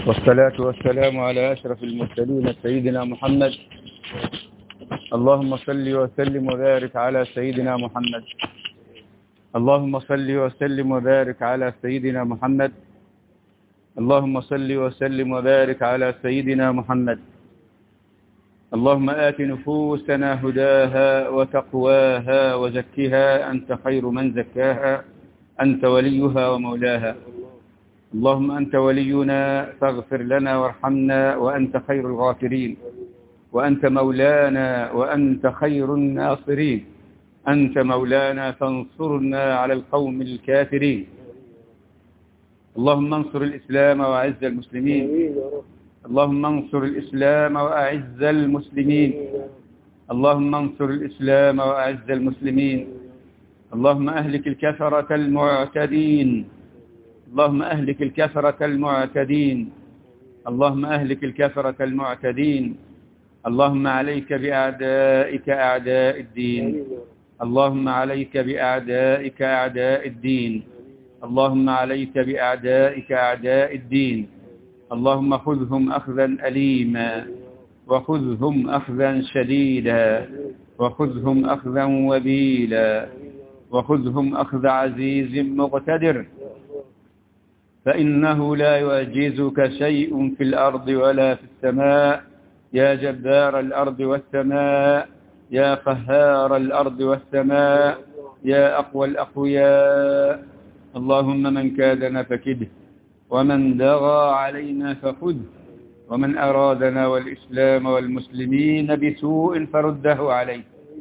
والصلاة والسلام على أشرف المرسلين سيدنا محمد اللهم صل وسلم وبارك على سيدنا محمد اللهم صل وسلم وبارك على سيدنا محمد اللهم صل وسلم وبارك على سيدنا محمد اللهم آت نفوسنا هداها وتقواها وزكها أنت خير من زكاها أنت وليها ومولاها اللهم أنت ولينا فاغفر لنا وارحمنا وأنت خير الغافرين وأنت مولانا وأنت خير الناصرين أنت مولانا فانصرنا على القوم الكافرين اللهم انصر الإسلام وأعز المسلمين اللهم انصر الإسلام وأعز المسلمين اللهم انصر الإسلام وأعز المسلمين اللهم أهلك الكفرة المعتدين اللهم أهلك الكفرة المعتدين اللهم أهلك الكفرة المعتدين اللهم عليك بأعدائك أعداء الدين اللهم عليك بأعدائك أعداء الدين اللهم عليك بأعدائك أعداء الدين اللهم خذهم أخذا أليما وخذهم أخذا شديدا وخذهم أخذا وبيلا وخذهم أخذ عزيز مقتدر فإنه لا يعجزك شيء في الأرض ولا في السماء يا جبار الأرض والسماء يا قهار الأرض والسماء يا أقوى الأقوياء اللهم من كادنا فكده ومن دغى علينا فخذه ومن أرادنا والإسلام والمسلمين بسوء فرده عليه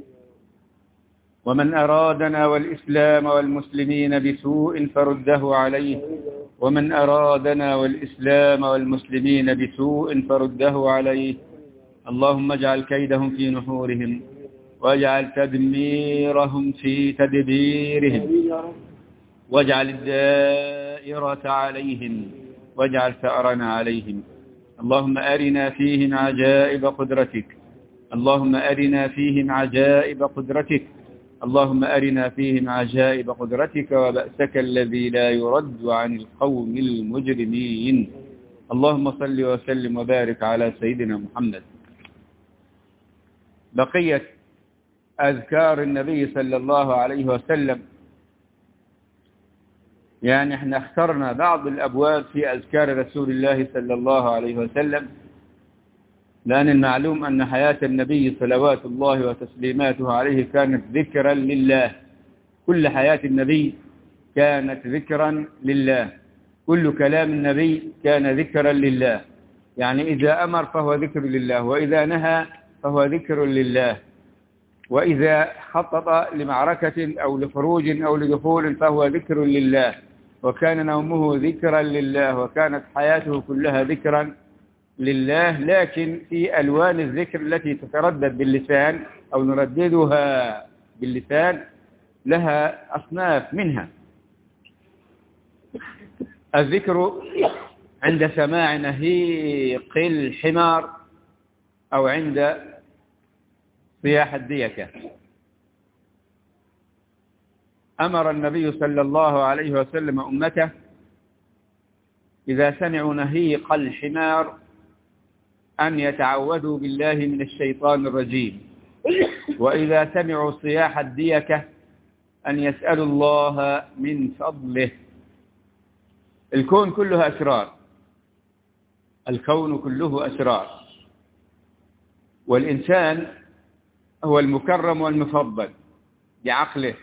ومن أرادنا والإسلام والمسلمين بسوء فرده عليه ومن أرادنا والإسلام والمسلمين بسوء فرده عليه اللهم اجعل كيدهم في نحورهم واجعل تدميرهم في تدبيرهم واجعل الدائرة عليهم واجعل ثأرنا عليهم اللهم أرنا فيهم عجائب قدرتك اللهم أرنا فيهم عجائب قدرتك اللهم أرنا فيهم عجائب قدرتك وبأسك الذي لا يرد عن القوم المجرمين اللهم صل وسلم وبارك على سيدنا محمد بقية أذكار النبي صلى الله عليه وسلم يعني احنا اخترنا بعض الأبواب في أذكار رسول الله صلى الله عليه وسلم لأن المعلوم أن حياة النبي صلوات الله وتسليماته عليه كانت ذكرا لله كل حياة النبي كانت ذكرا لله كل كلام النبي كان ذكرا لله يعني إذا أمر فهو ذكر لله وإذا نهى فهو ذكر لله وإذا خطط لمعركة أو لخروج أو لدخول فهو ذكر لله وكان نومه ذكرا لله وكانت حياته كلها ذكرا لله لكن في ألوان الذكر التي تتردد باللسان أو نرددها باللسان لها أصناف منها الذكر عند سماع نهيق الحمار أو عند صياح الديكة أمر النبي صلى الله عليه وسلم أمته إذا سمعوا نهيق الحمار أن يتعوذوا بالله من الشيطان الرجيم وإذا سمعوا صياح الديكة أن يسألوا الله من فضله الكون كله أسرار الكون كله أسرار والإنسان هو المكرم والمفضل بعقله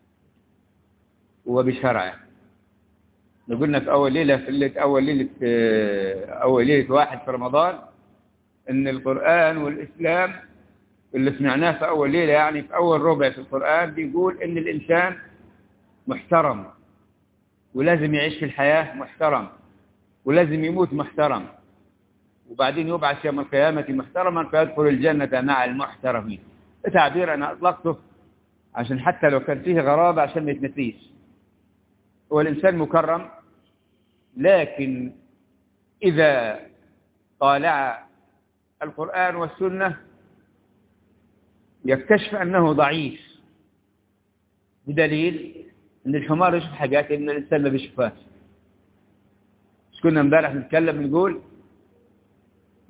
وبشرعه قلنا في أول ليلة في ليلة أول ليلة أول ليلة واحد في رمضان إن القرآن والإسلام اللي سمعناه في أول ليلة يعني في أول ربع في القرآن بيقول إن الإنسان محترم ولازم يعيش في الحياة محترم ولازم يموت محترم وبعدين يبعث يوم القيامة محترما فيدخل الجنة مع المحترمين تعبير أنا أطلقته عشان حتى لو كان فيه غرابة عشان ما يتنسيش هو الإنسان مكرم لكن إذا طالع القرآن والسنة يكتشف أنه ضعيف بدليل أن الحمار يشوف حاجات إن الإنسان ما بيشوفهاش مش كنا امبارح نتكلم نقول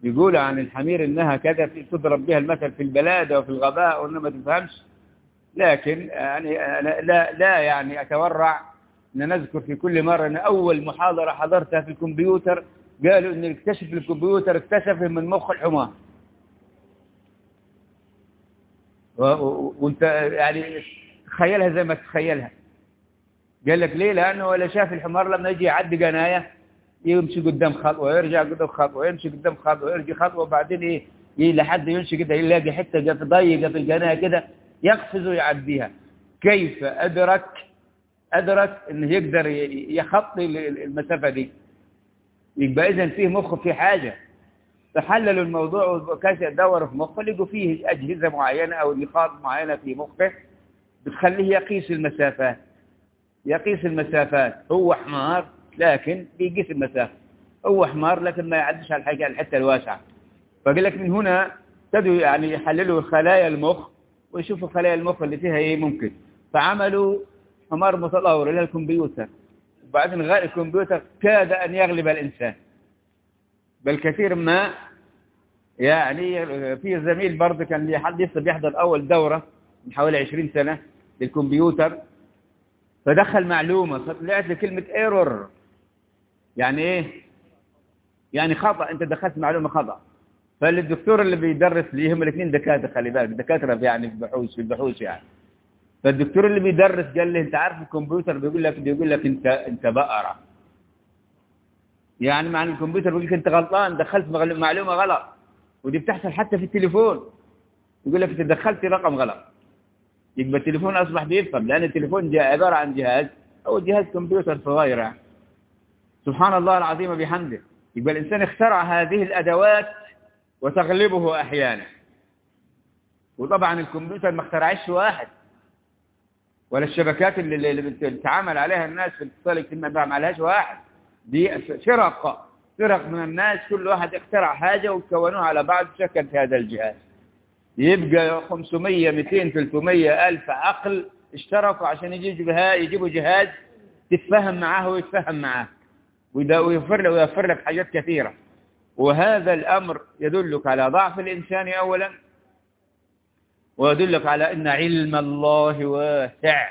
يقولوا عن الحمير إنها كذا تضرب بها المثل في البلاد وفي الغباء وإنها ما تفهمش لكن يعني أنا لا, لا يعني أتورع أن نذكر في كل مرة أن أول محاضرة حضرتها في الكمبيوتر قالوا أن اكتشف الكمبيوتر اكتشف من مخ الحمار وانت يعني تخيلها زي ما تتخيلها قال لك ليه لأنه ولا شاف الحمار لما يجي يعدي قناية يمشي قدام خطوة ويرجع قدام خطوة ويمشي قدام خطوة ويرجع خطوة وبعدين ايه إيه لحد يمشي كده يلاقي حتة ضيقة في القناة كده يقفز ويعديها كيف أدرك أدرك أنه يقدر يخطي المسافة دي يبقى إذن فيه مخ في حاجة فحللوا الموضوع وكاش دوروا في مخه لقوا فيه أجهزة معينة أو نقاط معينة في مخه بتخليه يقيس المسافات يقيس المسافات هو حمار لكن بيقيس المسافة هو حمار لكن ما يعدش على الحاجة الحتة الواسعة فقال لك من هنا ابتدوا يعني يحللوا خلايا المخ ويشوفوا خلايا المخ اللي فيها ايه ممكن فعملوا حمار متطور الى الكمبيوتر وبعدين غير الكمبيوتر كاد ان يغلب الانسان بل كثير ما يعني في زميل برضه كان لي حد لسه بيحضر اول دوره من حوالي 20 سنه للكمبيوتر فدخل معلومه فطلعت لي كلمه ايرور يعني ايه يعني خطا انت دخلت معلومه خطا فالدكتور اللي بيدرس لي هم الاثنين دكاتره خلي بالك دكاتره يعني في بحوث في البحوث يعني فالدكتور اللي بيدرس قال لي انت عارف الكمبيوتر بيقول لك بيقول لك انت انت بقره يعني مع الكمبيوتر بيقول لك انت غلطان دخلت معلومه غلط ودي بتحصل حتى في التليفون يقول لك انت دخلت رقم غلط يبقى التليفون اصبح بيفهم لان التليفون جاء عباره عن جهاز او جهاز كمبيوتر صغير يعني. سبحان الله العظيم بحمده يبقى الانسان اخترع هذه الادوات وتغلبه احيانا وطبعا الكمبيوتر ما اخترعش واحد ولا الشبكات اللي, اللي بتتعامل عليها الناس في الاتصال الاجتماعي ما عملهاش واحد دي فرق فرق من الناس كل واحد اخترع حاجة وكونوها على بعض شكل في هذا الجهاز يبقى 500 200 300 ألف عقل اشتركوا عشان يجيبوا يجيبوا جهاز تتفهم معاه ويتفهم معاه ويوفر لك ويوفر لك حاجات كثيرة وهذا الأمر يدلك على ضعف الإنسان أولا ويدلك على أن علم الله واسع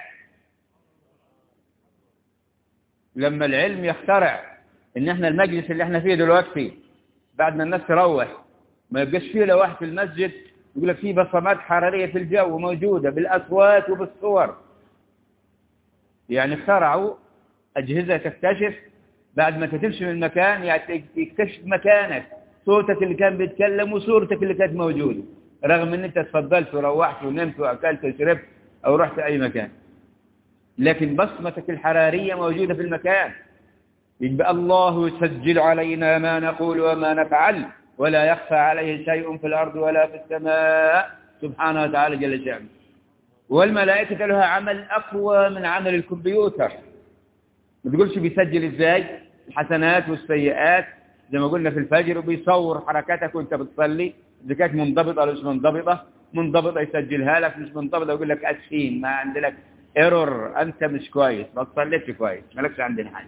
لما العلم يخترع ان احنا المجلس اللي احنا فيه دلوقتي بعد ما الناس تروح ما يبقاش فيه لو واحد في المسجد يقول لك فيه بصمات حرارية في الجو موجودة بالأصوات وبالصور يعني اخترعوا أجهزة تكتشف بعد ما تمشي من المكان يعني يكتشف مكانك صوتك اللي كان بيتكلم وصورتك اللي كانت موجودة رغم ان انت تفضلت وروحت ونمت واكلت وشربت او رحت اي مكان لكن بصمتك الحرارية موجودة في المكان يبقى الله يسجل علينا ما نقول وما نفعل ولا يخفى عليه شيء في الأرض ولا في السماء سبحانه وتعالى جل شأنه والملائكة لها عمل أقوى من عمل الكمبيوتر ما تقولش بيسجل ازاي الحسنات والسيئات زي ما قلنا في الفجر وبيصور حركاتك وانت بتصلي اذا كانت منضبطة ولا مش منضبطة منضبطة يسجلها لك مش منضبطة يقول لك أسفين ما عندك ايرور انت مش كويس ما تصليتش كويس مالكش عندنا حاجة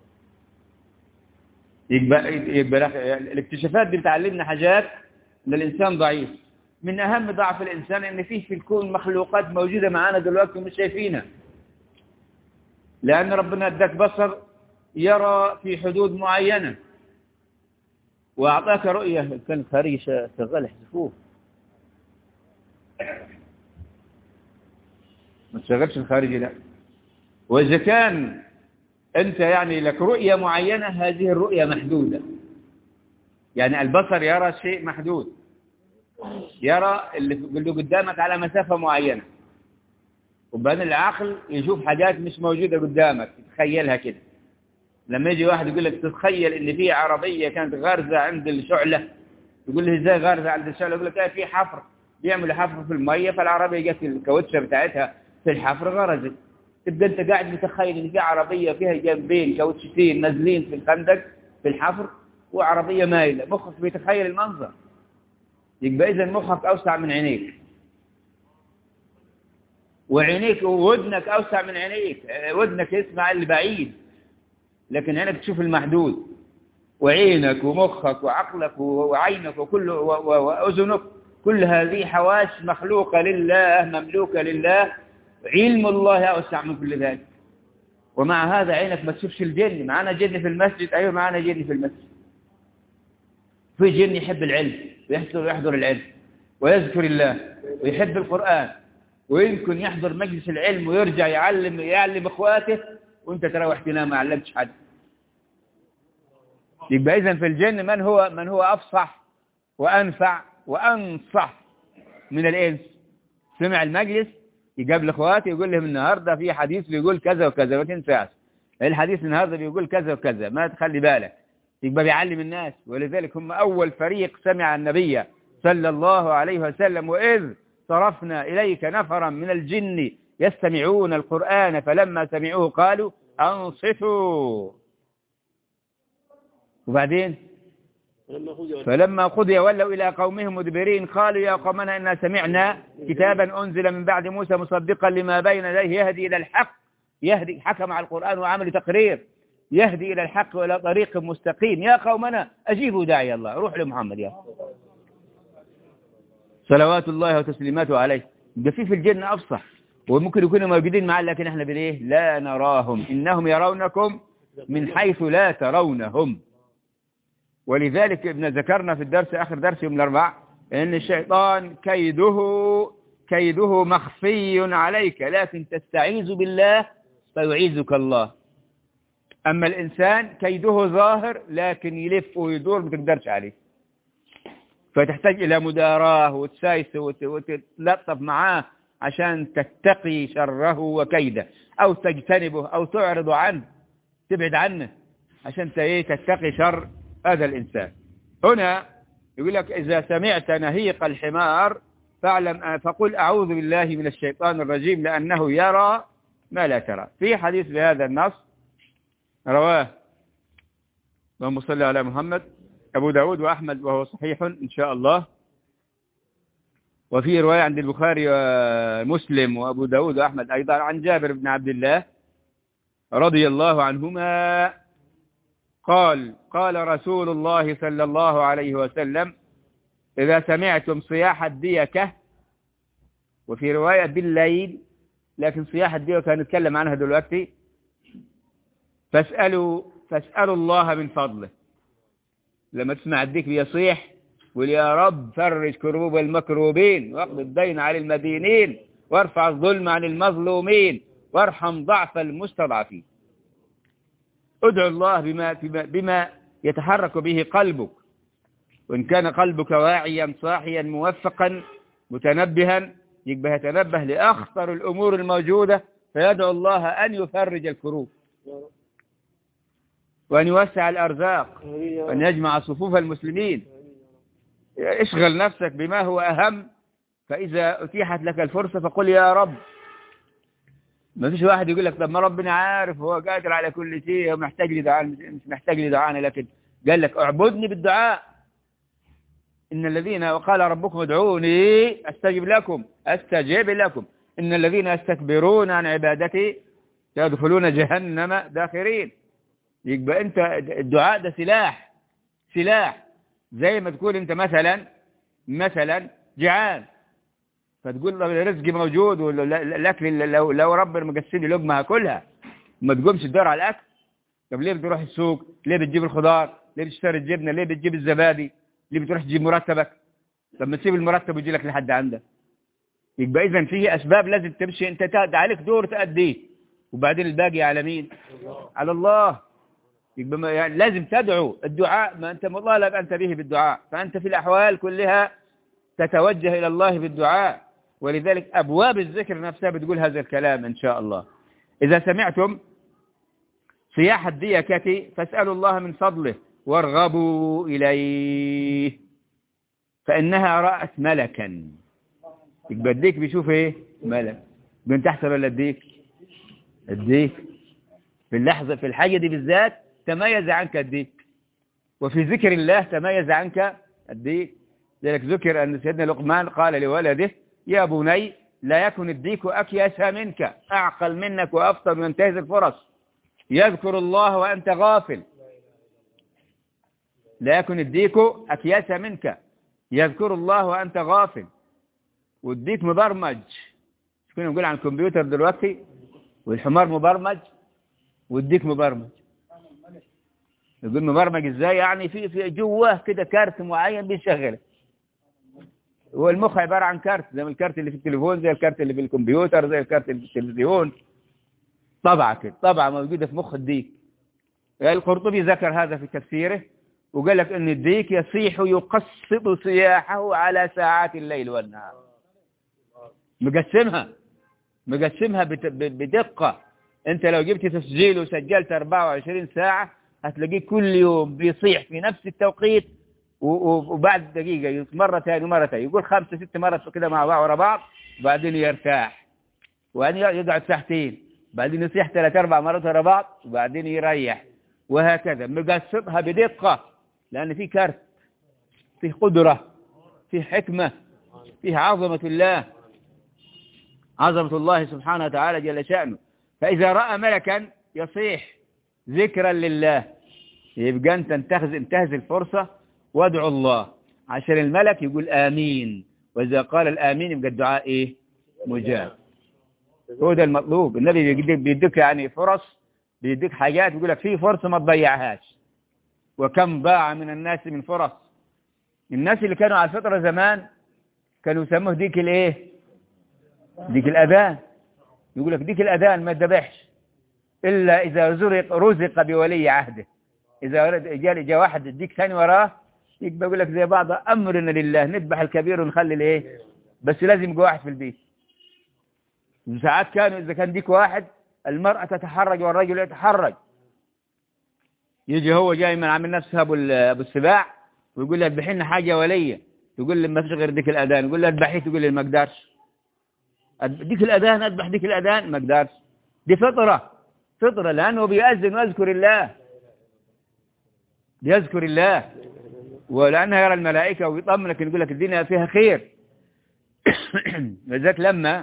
يبقى, يبقى الاكتشافات دي بتعلمنا حاجات ان الانسان ضعيف من اهم ضعف الانسان ان فيه في الكون مخلوقات موجودة معانا دلوقتي ومش شايفينها لان ربنا اداك بصر يرى في حدود معينة واعطاك رؤية كان خارجي شغال يحذفوه ما تشغلش الخارجي لا واذا كان أنت يعني لك رؤية معينة هذه الرؤية محدودة يعني البصر يرى شيء محدود يرى اللي قدامك على مسافة معينة وبعدين العقل يشوف حاجات مش موجودة قدامك تتخيلها كده لما يجي واحد يقول لك تتخيل ان في عربية كانت غارزة عند الشعلة يقول له ازاي غارزة عند الشعلة يقول لك ايه في حفر بيعملوا حفر في المية فالعربية جت الكاوتشة بتاعتها في الحفر غرزت تبقى انت قاعد متخيل ان في عربية فيها جنبين كاوتشتين نازلين في الخندق في الحفر وعربية مايلة مخك بيتخيل المنظر يبقى اذا مخك اوسع من عينيك وعينيك وودنك اوسع من عينيك ودنك يسمع اللي بعيد لكن عينك تشوف المحدود وعينك ومخك وعقلك وعينك وكل وأذنك كل هذه حواس مخلوقة لله مملوكة لله علم الله أوسع من كل ذلك ومع هذا عينك ما تشوفش الجن معنا جن في المسجد أيوة معنا جن في المسجد في جن يحب العلم ويحضر ويحضر العلم ويذكر الله ويحب القرآن ويمكن يحضر مجلس العلم ويرجع يعلم يعلم اخواته وانت تروح تنام ما علمتش حد يبقى اذا في الجن من هو من هو افصح وانفع وانصح من الانس سمع المجلس يجاب لاخواته يقول لهم النهارده في حديث بيقول كذا وكذا ما تنساش الحديث النهارده بيقول كذا وكذا ما تخلي بالك يبقى بيعلم الناس ولذلك هم اول فريق سمع النبي صلى الله عليه وسلم واذ صرفنا إليك نفرا من الجن يستمعون القرآن فلما سمعوه قالوا أنصتوا وبعدين فلما قضي ولوا إلى قومهم مدبرين قالوا يا قومنا إنا سمعنا كتابا أنزل من بعد موسى مصدقا لما بين يديه يهدي إلى الحق يهدي حكم على القرآن وعمل تقرير يهدي إلى الحق وإلى طريق مستقيم يا قومنا أجيبوا داعي الله روح لمحمد يا صلوات الله وتسليماته عليه ده في في الجنة أفصح وممكن يكونوا موجودين معنا لكن احنا بليه لا نراهم إنهم يرونكم من حيث لا ترونهم ولذلك ابن ذكرنا في الدرس آخر درس يوم الأربع إن الشيطان كيده كيده مخفي عليك لكن تستعيذ بالله فيعيذك الله أما الإنسان كيده ظاهر لكن يلف ويدور ما تقدرش عليه فتحتاج إلى مداراة وتسايسه وتلطف معاه عشان تتقي شره وكيده أو تجتنبه أو تعرض عنه تبعد عنه عشان تتقي شر هذا الإنسان هنا يقول لك إذا سمعت نهيق الحمار فاعلم فقل أعوذ بالله من الشيطان الرجيم لأنه يرى ما لا ترى في حديث بهذا النص رواه اللهم صل على محمد أبو داود وأحمد وهو صحيح إن شاء الله وفي رواية عند البخاري ومسلم وأبو داود وأحمد أيضا عن جابر بن عبد الله رضي الله عنهما قال قال رسول الله صلى الله عليه وسلم إذا سمعتم صياح الديكة وفي رواية بالليل لكن صياح الديكة نتكلم عنها دلوقتي فاسألوا فاسألوا الله من فضله لما تسمع الديك بيصيح قول يا رب فرج كروب المكروبين واقض الدين عن المدينين وارفع الظلم عن المظلومين وارحم ضعف المستضعفين ادعو الله بما, بما يتحرك به قلبك وإن كان قلبك واعيا صاحيا موفقا متنبها يبقى يتنبه لأخطر الأمور الموجودة فيدعو الله أن يفرج الكروب وأن يوسع الأرزاق وأن يجمع صفوف المسلمين اشغل نفسك بما هو أهم فإذا أتيحت لك الفرصة فقل يا رب ما فيش واحد يقول لك طب ما ربنا عارف هو قادر على كل شيء ومحتاج لي دعاء مش محتاج لي دعاء لكن قال لك اعبدني بالدعاء إن الذين وقال ربكم ادعوني استجب لكم استجيب لكم إن الذين يستكبرون عن عبادتي يدخلون جهنم داخرين يبقى انت الدعاء ده سلاح سلاح زي ما تقول انت مثلا مثلا جعان فتقول رزقي موجود والاكل لو لو ربنا مقسم لي لقمه هاكلها ما تقومش تدور على الاكل طب ليه بتروح السوق ليه بتجيب الخضار ليه بتشتري الجبنه ليه بتجيب الزبادي ليه بتروح تجيب مرتبك طب ما تسيب المرتب ويجي لك لحد عندك يبقى اذا فيه اسباب لازم تمشي انت عليك دور تأديه وبعدين الباقي على مين على الله يبقى يعني لازم تدعو الدعاء ما أنت مطالب أنت به بالدعاء فأنت في الأحوال كلها تتوجه إلى الله بالدعاء ولذلك أبواب الذكر نفسها بتقول هذا الكلام إن شاء الله إذا سمعتم صياح الديكة فاسألوا الله من فضله وارغبوا إليه فإنها رأت ملكا يبقى الديك بيشوف إيه ملك من تحت ولا الديك الديك في اللحظة في الحاجة دي بالذات تميز عنك الديك وفي ذكر الله تميز عنك الديك ذلك ذكر أن سيدنا لقمان قال لولده يا بني لا يكن الديك أكيس منك أعقل منك وأفضل وينتهز الفرص يذكر الله وأنت غافل لا يكن الديك أكياس منك يذكر الله وأنت غافل والديك مبرمج كنا نقول عن الكمبيوتر دلوقتي والحمار مبرمج والديك مبرمج يقول مبرمج ازاي يعني في في جواه كده كارت معين بيشغله هو المخ عبارة عن كارت زي الكارت اللي في التليفون زي الكارت اللي في الكمبيوتر زي الكارت اللي في التلفزيون طبعة كده طبعة موجودة في مخ الديك القرطبي ذكر هذا في تفسيره وقال لك ان الديك يصيح يقصد صياحه على ساعات الليل والنهار مقسمها مقسمها بدقة انت لو جبت تسجيل وسجلت 24 ساعة هتلاقيه كل يوم بيصيح في نفس التوقيت وبعد دقيقة مرة ثانية مرة ثانية يقول خمسة ست مرات كده مع بعض ورا بعض وبعدين يرتاح وبعدين يقعد ساعتين بعدين يصيح ثلاث أربع مرات ورا بعض وبعدين يريح وهكذا مقسمها بدقة لأن في كارت فيه قدرة فيه حكمة فيه عظمة الله عظمة الله سبحانه وتعالى جل شأنه فإذا رأى ملكا يصيح ذكرا لله يبقى أنت انتهز, انتهز الفرصة وادعو الله عشان الملك يقول آمين وإذا قال الآمين يبقى الدعاء إيه مجاب هو ده المطلوب النبي بيديك يعني فرص بيديك حاجات يقول لك في فرصة ما تضيعهاش وكم ضاع من الناس من فرص الناس اللي كانوا على الفطرة زمان كانوا يسموه ديك الايه ديك الأذان يقول لك ديك الأذان ما ذبحش إلا إذا زرق رزق بولي عهده إذا جاء جاء واحد يديك ثاني وراه يبقى يقول لك زي بعض أمرنا لله نذبح الكبير ونخلي الايه بس لازم يبقى واحد في البيت ساعات كانوا إذا كان ديك واحد المرأة تتحرج والرجل يتحرج يجي هو جاي من عامل نفسه أبو أبو السباع ويقول له اذبحي لنا حاجة ولية تقول لي ما فيش غير ديك الأذان يقول له اذبحيه تقول لي ما اقدرش ديك الأذان أذبح ديك الأذان ما اقدرش دي فطرة فطرة لأنه بيأذن ويذكر الله بيذكر الله ولأنه يرى الملائكة ويطمنك يقول لك الدنيا فيها خير لذلك لما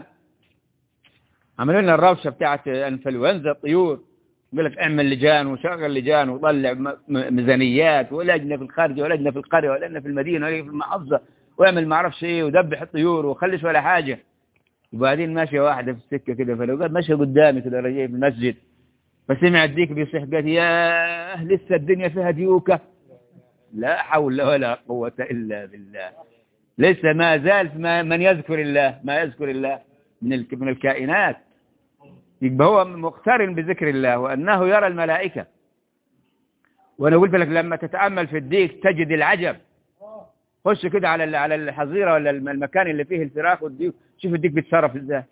عملوا لنا الروشة بتاعت انفلونزا الطيور يقول لك اعمل لجان وشغل لجان وطلع ميزانيات ولجنة في الخارج ولجنة في القرية ولجنة في المدينة ولجنة في المحافظة واعمل ما اعرفش ايه ودبح الطيور وخلش ولا حاجة وبعدين ماشية واحدة في السكة كده فلو قال ماشية قدامي كده رجعي في المسجد فسمع الديك بيصيح قال يا لسه الدنيا فيها ديوكة لا حول ولا قوة إلا بالله لسه ما زال من يذكر الله ما يذكر الله من من الكائنات يبقى هو مقترن بذكر الله وأنه يرى الملائكة وأنا قلت لك لما تتأمل في الديك تجد العجب خش كده على على الحظيرة ولا المكان اللي فيه الفراخ والديك شوف الديك بيتصرف ازاي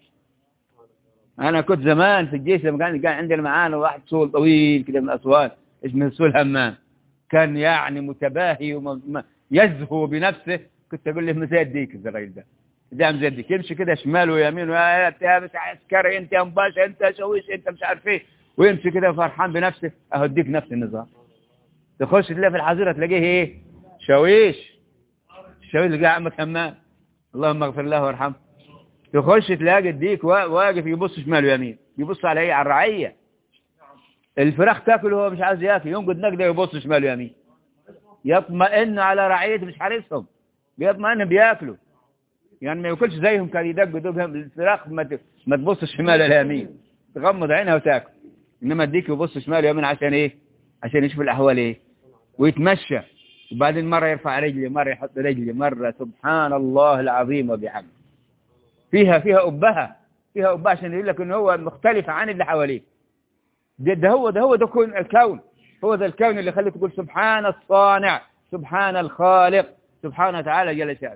أنا كنت زمان في الجيش لما كان كان عندنا معانا واحد سول طويل كده من أسوان اسمه سول همام كان يعني متباهي ويزهو بنفسه كنت أقول له زي الديك الراجل ده ده زي الديك يمشي كده شمال ويمين يا مش عسكري انت يا مباشر انت شويش انت مش عارف ايه ويمشي كده فرحان بنفسه اهو الديك نفس النظام تخش تلاقي في الحظيره تلاقيه ايه شويش الشويش اللي قاعد عمك همام اللهم اغفر له وارحمه تخش تلاقي الديك واقف يبص شمال ويمين يبص على ايه على الرعيه الفراخ تاكل وهو مش عايز ياكل ينقد نقده يبص شمال ويمين يطمئن على رعيته مش حارسهم بيطمئن بياكلوا يعني ما ياكلش زيهم كان يدق دقهم الفراخ ما ما تبصش شمال ولا يمين تغمض عينها وتاكل انما الديك يبص شمال ويمين عشان ايه عشان يشوف الاحوال ايه ويتمشى وبعدين مرة يرفع رجلي مرة يحط رجلي مرة سبحان الله العظيم وبحمده فيها فيها أبها فيها أبها عشان يقول لك إن هو مختلف عن اللي حواليه ده, ده هو ده هو ده كون الكون هو ده الكون اللي يخليك تقول سبحان الصانع سبحان الخالق سبحانه وتعالى جل شأنه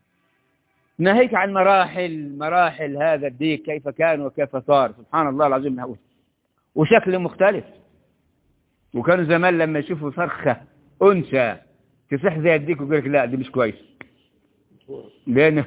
ناهيك عن مراحل مراحل هذا الديك كيف كان وكيف صار سبحان الله العظيم نقول وشكل مختلف وكانوا زمان لما يشوفوا فرخة أنثى تصح زي الديك ويقول لك لا دي مش كويس لأن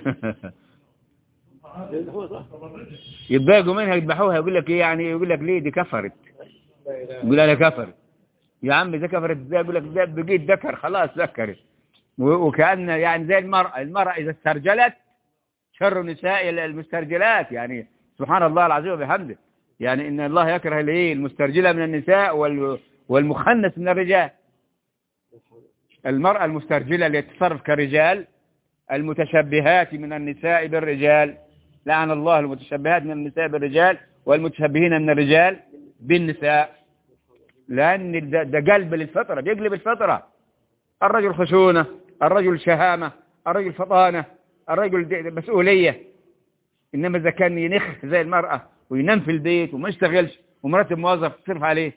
يتضايقوا منها يذبحوها يقول لك ايه يعني يقول لك ليه دي كفرت يقول انا كفرت يا عم ده كفرت ازاي يقول لك ده بقيت ذكر خلاص ذكرت وكأن يعني زي المرأة المرأة إذا استرجلت شر النساء المسترجلات يعني سبحان الله العظيم وبحمده يعني إن الله يكره الايه المسترجلة من النساء والمخنث من الرجال المرأة المسترجلة اللي تتصرف كرجال المتشبهات من النساء بالرجال لعن الله المتشبهات من النساء بالرجال والمتشبهين من الرجال بالنساء لأن ده, ده قلب للفطرة بيقلب الفطرة الرجل خشونة الرجل شهامة الرجل فطانة الرجل مسؤولية إنما إذا كان ينخ زي المرأة وينام في البيت وما يشتغلش ومرتب موظف تصرف عليه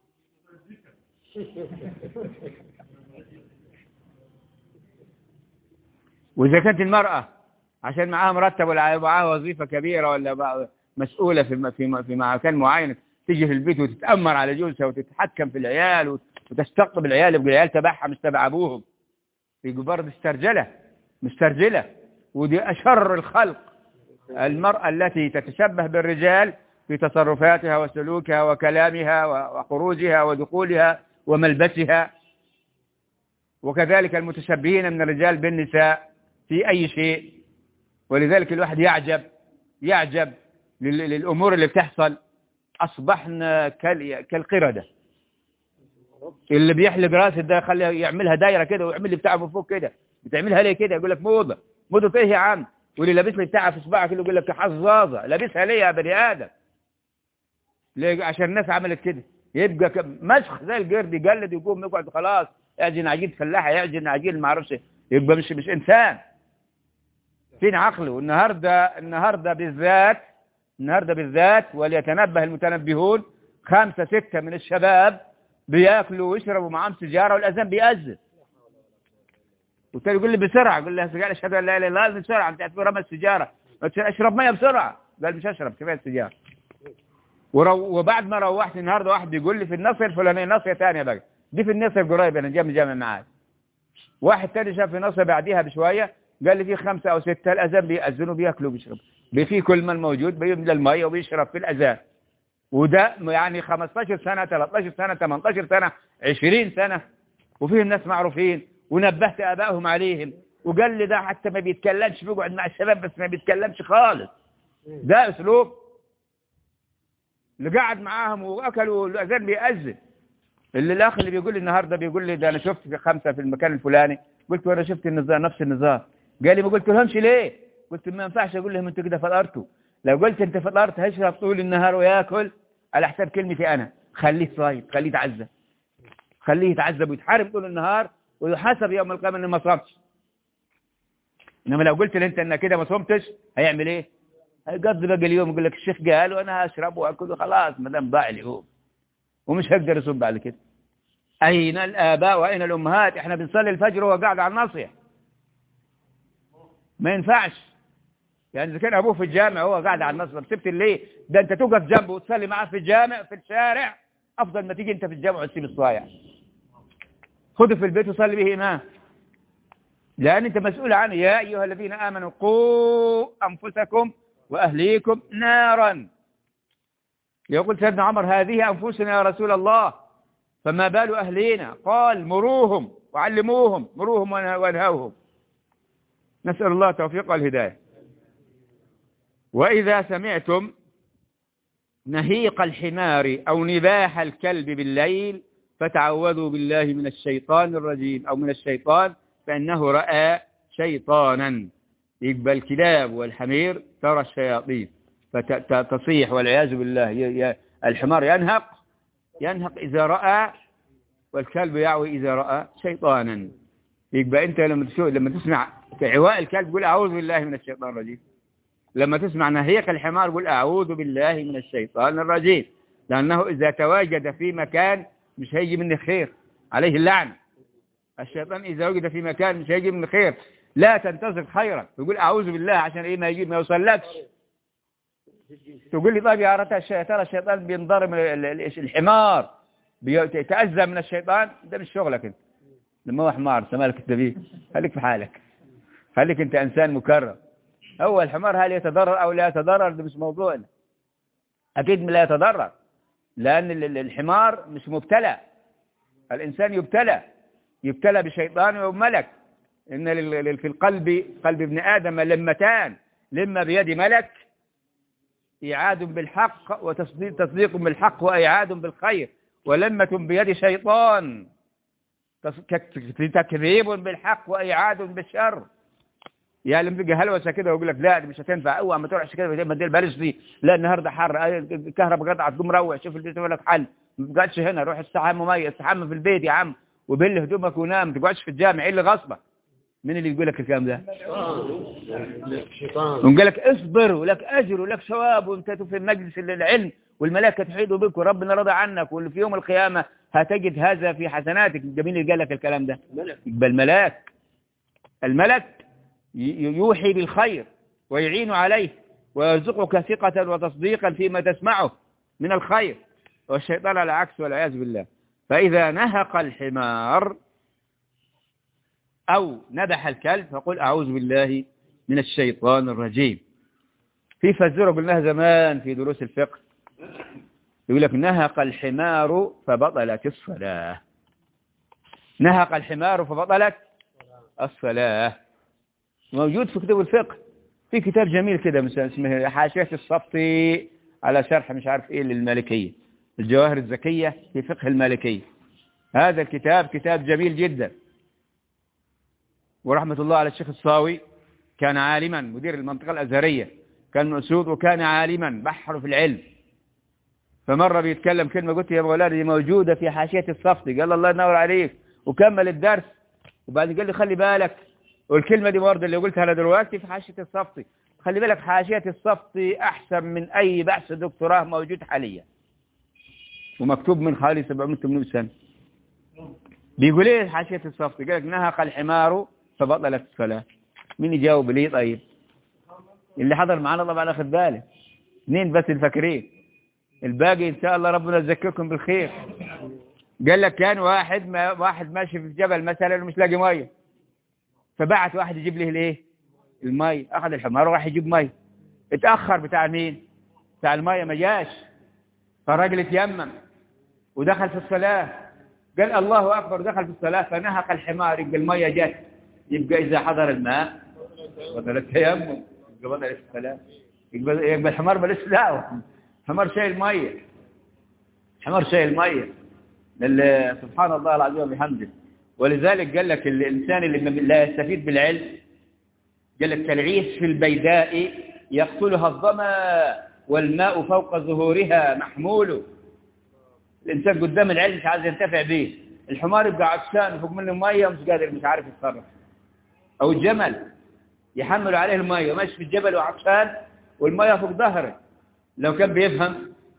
وإذا كانت المرأة عشان معاها مرتب ولا معاها وظيفة كبيرة ولا مسؤولة في في في مكان معين تيجي في البيت وتتأمر على جوزها وتتحكم في العيال وتستقطب العيال يبقى العيال تبعها مش تبع أبوهم يبقى برضه مسترجلة مسترجلة ودي أشر الخلق المرأة التي تتشبه بالرجال في تصرفاتها وسلوكها وكلامها وخروجها ودخولها وملبسها وكذلك المتشبهين من الرجال بالنساء في أي شيء ولذلك الواحد يعجب يعجب للأمور اللي بتحصل أصبحنا كالقردة اللي بيحلق راسه ده خليه يعملها دايرة كده ويعمل لي بتاعه من فوق كده بتعملها ليه كده يقول لك موضة موضة ايه يا عم واللي لابس لي بتاعه في صباعك يقول لك حظاظة لابسها ليه يا بني آدم ليه عشان الناس عملت كده يبقى مسخ زي القرد يقلد يقوم يقعد خلاص يعجن عجين فلاحة يعجن عجين ما اعرفش يبقى مش مش انسان فين عقله والنهارده النهارده بالذات النهارده بالذات وليتنبه المتنبهون خمسة ستة من الشباب بياكلوا ويشربوا معاهم سيجارة والأذان بيأذن والتاني يقول لي بسرعة يقول لي سيجارة أشهد أن لا إله إلا الله بسرعة أنت رمى السيجارة اشرب مية بسرعة قال مش أشرب كفاية السيجارة ورو وبعد ما روحت النهارده واحد بيقول لي في النصر الفلانية نصر ثانية بقى دي في النصر قريب أنا جاي من جامع معاد واحد تاني شاف في نصر بعديها بشوية قال لي في خمسة أو ستة الأذان بيأذنوا بياكلوا بيشربوا في كل من موجود بيملى المية وبيشرب في الأذان وده يعني 15 سنة 13 سنة 18 سنة 20 سنة وفيهم ناس معروفين ونبهت آبائهم عليهم وقال لي ده حتى ما بيتكلمش بيقعد مع الشباب بس ما بيتكلمش خالص ده أسلوب اللي قاعد معاهم وأكلوا الأذان بيأذن اللي الأخ اللي بيقول لي النهاردة بيقول لي ده أنا شفت في خمسة في المكان الفلاني قلت له أنا شفت النظام نفس النظام قال لي ما قلت لهمش ليه قلت ما ينفعش أقول لهم أنتوا كده فطرتوا لو قلت أنت فطرت هشرب طول النهار وياكل على حساب كلمتي أنا خليه صايم خليه يتعذب خليه يتعذب ويتحارب طول النهار ويحاسب يوم القيامة إنه ما صامش إنما لو قلت لأنت إنك كده ما صمتش هيعمل إيه؟ هيقضي باقي اليوم يقول لك الشيخ قال وأنا هشرب وأكل وخلاص ما دام ضاع اليوم ومش هقدر يصب على كده أين الآباء وأين الأمهات إحنا بنصلي الفجر وهو قاعد على الناصية ما ينفعش يعني إذا كان أبوه في الجامع هو قاعد على النصب سبت ليه ده أنت توقف جنبه وتصلي معاه في الجامع في الشارع أفضل ما تيجي أنت في الجامع وتسيب الصايع خذه في البيت وصلي به إمام لأن أنت مسؤول عنه يا أيها الذين آمنوا قوا أنفسكم وأهليكم نارا يقول سيدنا عمر هذه أنفسنا يا رسول الله فما بال أهلينا قال مروهم وعلموهم مروهم وانهوهم نسأل الله التوفيق والهداية وإذا سمعتم نهيق الحمار أو نباح الكلب بالليل فتعوذوا بالله من الشيطان الرجيم أو من الشيطان فإنه رأى شيطانا يقبل الكلاب والحمير ترى الشياطين فتصيح والعياذ بالله الحمار ينهق ينهق إذا رأى والكلب يعوي إذا رأى شيطانا يبقى أنت لما لما تسمع عواء الكلب قول أعوذ بالله من الشيطان الرجيم لما تسمع نهيق الحمار قول أعوذ بالله من الشيطان الرجيم لأنه إذا تواجد في مكان مش هيجي منه خير عليه اللعن الشيطان إذا وجد في مكان مش هيجي منه خير لا تنتظر خيرا تقول أعوذ بالله عشان إيه ما يجي ما يوصلكش تقول لي طيب يا ترى الشيطان بينضرب الحمار بيتأذى من الشيطان ده مش شغلك انت لما هو حمار سمالك انت بيه خليك في حالك خليك انت انسان مكرم هو الحمار هل يتضرر او لا يتضرر ده مش موضوعنا اكيد لا يتضرر لان الحمار مش مبتلى الانسان يبتلى يبتلى بشيطان وملك ان في القلب قلب ابن ادم لمتان لما بيد ملك إيعاد بالحق وتصديق بالحق وإيعاد بالخير ولمة بيد شيطان تكذيب بالحق وإعاد بالشر يا اللي بيجي هلوسه كده ويقول لك لا دي مش هتنفع اوعى ما تروحش كده ما دي الباريس دي لا النهارده حر الكهرباء قطعت تقوم روح شوف البيت لك حل ما تقعدش هنا روح استحمى ميه استحمى في البيت يا عم وبل هدومك ونام ما تقعدش في الجامع ايه اللي غصبك مين اللي يقول لك الكلام ده شيطان ونقول لك اصبر ولك اجر ولك ثواب وانت في مجلس العلم والملائكه تحيط بك وربنا رضى عنك واللي في يوم القيامه هتجد هذا في حسناتك مين اللي قال لك الكلام ده يبقى الملاك الملك يوحي بالخير ويعين عليه ويرزقك ثقة وتصديقا فيما تسمعه من الخير والشيطان على العكس والعياذ بالله فإذا نهق الحمار أو نبح الكلب فقل أعوذ بالله من الشيطان الرجيم في فزورة قلناها زمان في دروس الفقه يقول لك نهق الحمار فبطلت الصلاة نهق الحمار فبطلت الصلاة موجود في كتب الفقه في كتاب جميل كده مثلا اسمه حاشية الصفتي على شرح مش عارف ايه للمالكية الجواهر الزكية في فقه المالكية هذا الكتاب كتاب جميل جدا ورحمة الله على الشيخ الصاوي كان عالما مدير المنطقة الأزهرية كان مسعود وكان عالما بحر في العلم فمرة بيتكلم كلمة قلت يا مولانا دي موجودة في حاشية الصفتي قال الله ينور عليك وكمل الدرس وبعدين قال لي خلي بالك والكلمة دي برضه اللي قلتها أنا دلوقتي في حاشية الصفتي خلي بالك حاشية الصفتي أحسن من أي بحث دكتوراه موجود حاليا ومكتوب من حوالي 700 800 سنة بيقول ايه حاشية الصفتي قال لك نهق الحمار فبطلت الصلاة مين يجاوب لي طيب اللي حضر معانا طبعا اخذ باله اثنين بس الفاكرين الباقي ان شاء الله ربنا يذكركم بالخير قال لك كان واحد ما واحد ماشي في الجبل مثلا ومش لاقي ميه فبعت واحد يجيب له الايه المي اخذ الحمار وراح يجيب مي اتاخر بتاع مين بتاع الميه ما جاش فالراجل اتيمم ودخل في الصلاه قال الله اكبر دخل في الصلاه فنهق الحمار يبقى الميه جت يبقى اذا حضر الماء بدل التيمم يبقى بدل الصلاه يبقى, يبقى الحمار مالوش دعوه الحمار شايل ميه الحمار شايل ميه لل- سبحان الله العظيم وبحمده ولذلك قال لك الإنسان اللي لا يستفيد بالعلم قال لك كالعيش في البيداء يقتلها الظما والماء فوق ظهورها محمول الإنسان قدام العلم مش عايز ينتفع به الحمار يبقى عطشان فوق منه مية ومش قادر مش عارف يتصرف أو الجمل يحمل عليه المية ماشي في الجبل وعطشان والمية فوق ظهره لو كان بيفهم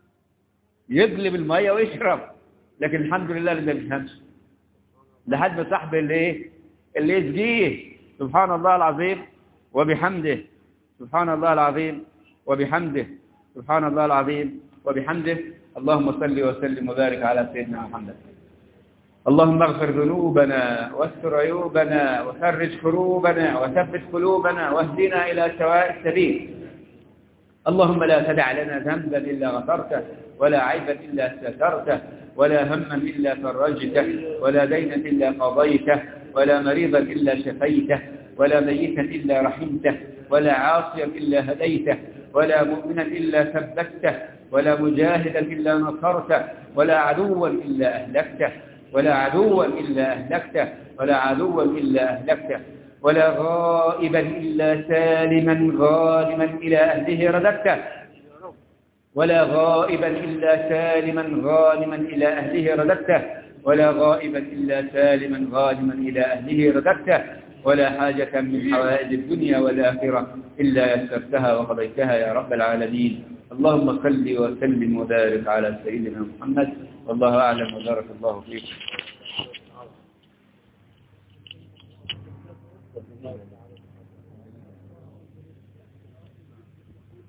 يقلب المية ويشرب لكن الحمد لله اللي ما بيفهمش لحد ما صاحب اللي ايه اللي يسقيه سبحان الله العظيم وبحمده سبحان الله العظيم وبحمده سبحان الله العظيم وبحمده اللهم صل وسلم وبارك على سيدنا محمد اللهم اغفر ذنوبنا واستر عيوبنا وفرج كروبنا وثبت قلوبنا واهدنا إلى سواء السبيل اللهم لا تدع لنا ذنبا إلا غفرته ولا عيبا إلا سترته ولا هما إلا فرجته ولا دينا إلا قضيته ولا مريضا إلا شفيته ولا ميتا إلا رحمته ولا عاصيا إلا هديته ولا مؤمنا إلا ثبته ولا مجاهدا إلا نصرته ولا عدوا إلا أهلكته ولا عدوا إلا أهلكته ولا عدوا إلا أهلكته ولا غائبا إلا سالما غانما إلى أهله رددته ولا غائبا إلا سالما غانما إلى أهله رددته ولا غائبا إلا سالما غانما إلى أهله رددته ولا حاجة من حوائج الدنيا والآخرة إلا يسرتها وقضيتها يا رب العالمين اللهم صل وسلم وبارك على سيدنا محمد والله أعلم وبارك الله فيكم